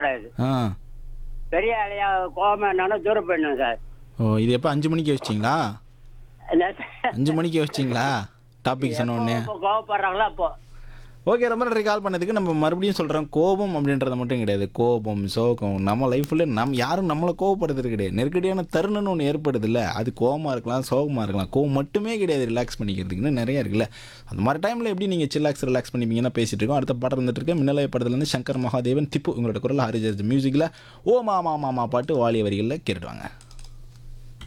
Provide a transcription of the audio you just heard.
கூடாது ஆ பெரிய ஆளையா கோபம் என்னன்னா தூரம் போயிடணும் சார் ஓ இது எப்போ அஞ்சு மணிக்கு வச்சிங்களா என்ன சார்? அஞ்சு மணிக்கு வச்சிங்களா டாபிக் சொன்ன உடனே எப்போ கோவப்படுறாங்களோ அப்போ ஓகே ரொம்ப நன்றி கால் பண்ணதுக்கு நம்ம மறுபடியும் சொல்கிறோம் கோபம் அப்படின்றது மட்டும் கிடையாது கோபம் சோகம் நம்ம லைஃப்பில் நம்ம யாரும் நம்மளை கோவப்படுறது கிடையாது நெருக்கடியான தருணம்னு ஒன்று ஏற்படுது இல்லை அது கோவமாக இருக்கலாம் சோகமாக இருக்கலாம் கோவம் மட்டுமே கிடையாது ரிலாக்ஸ் பண்ணிக்கிறதுக்குன்னு நிறைய இருக்குல்ல அந்த மாதிரி டைமில் எப்படி நீங்கள் சில்லாக்ஸ் ரிலாக்ஸ் பண்ணிப்பீங்கன்னா பேசிட்டு இருக்கோம் அடுத்த பாடம் வந்துட்டு இருக்கேன் மின்னலய படத்துலேருந்து சங்கர் மகாதேவன் திப்பு உங்களோட குரல் ஹரிஜர்ஜ் மியூசிக்கில் ஓ மாமா மாமா பாட்டு வாலிய வரிகளில் கேட்டுவாங்க